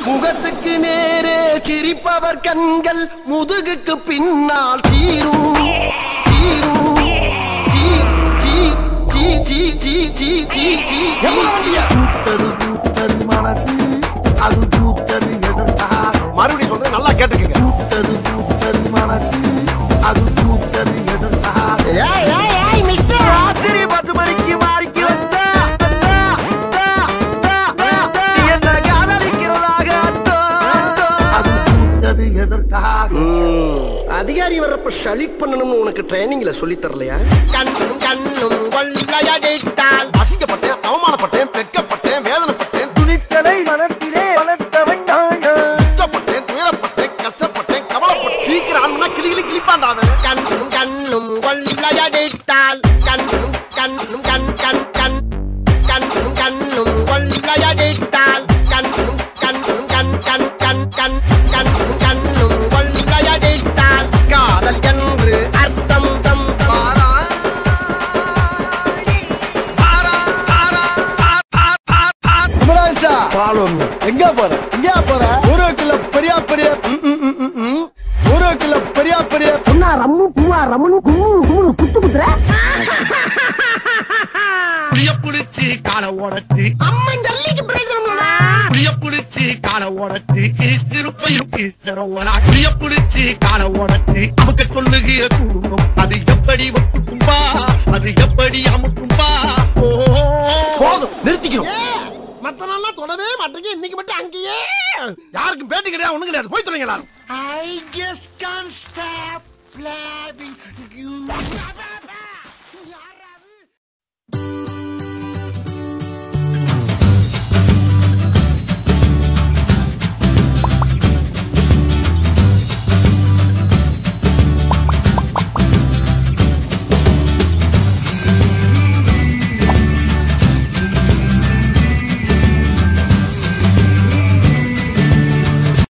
முகத்துக்கு நேரே சிரிப்பவர் கண்கள் முதுகுக்கு பின்னால் சீரும் சீரும் சீ சீ சீ சீ சீ சீ சீ சீ பூத்தது பூத்தது மனசு அது பூத்தது எதற்காக மறுபடியும் சொல்றேன் நல்லா கேட்டுக்கங்க பூத்தது பூத்தது மனசு அது பூத்தது எதற்காக ராத்திரி பத்து மணிக்கு மாறிக்கு வந்தா வந்தா, வந்தா, வந்தா, வந்தா. என்ன காதலிக்கிறதாக அர்த்தம். அது பூத்தது எதற்காக அதிகாரி வர்றப்ப ஷலிட் பண்ணணும்னு உனக்கு ட்ரைனிங்ல சொல்லி தரலையா கண்ணும் கண்ணும் கொள்ளையடித்தால் அசிங்கப்பட்டேன் அவமானப்பட்டேன் வெக்கப்பட்டேன் வேதனைப்பட்டேன் துணித்தலை மனத்திலே வளர்த்தவன் நான் துக்கப்பட்டேன் துயரப்பட்டேன் கஷ்டப்பட்டேன் கவலைப்பட்டேன் சீக்கிரம் ஆனா கிளி கிளி கிளிப்பாண்டாவன் கண்ணும் கண்ணும் கொள்ளையடித்தால் கண்ணும் கண்ணும் கண் கண் கண் கண்ணும் கண்ணும் கொள்ளையடித்தால் கண்ணும் கண்ணும் கண் கண் கண் கண் கண்ணும் கண்ணும் கொள்ளையடித்தால் காதல் என்று அர்த்தம் தம் தம் குமராஜா எங்க போற எங்க போற ஒரு கிலோ பெரியா பெரிய ம், ம், ம், ம், ம். ஒரு கிலோ பெரியா பெரிய பொண்ணா ரம்மு பூவா ரம்முன்னு கும்மு கும்முன்னு குத்து குத்துற புளிய புடிச்சு கால ஓடச்சு அம்மன் டல்லிக்கு பிரயோஜனமா புளிய புடிச்சு கால ஓடச்சு ஈஸ்திருப்பையும் ஈஸ்வரவனா புளிய புடிச்சு கால ஓடச்சு அமுக்க சொல்லுகிற குடும்பம் அது எப்படி ஒப்புக்கும்பா அது எப்படி அமுக்கும்பா ஓ போதும் நிறுத்திக்கிறோம் மத்த நாள்லாம் தொடவே மாட்டேங்க இன்னைக்கு மட்டும் அங்கேயே யாருக்கும் பேட்டி கிடையாது ஒண்ணும் கிடையாது போய் சொல்லுங்க எல்லாரும் I just can't stop loving you.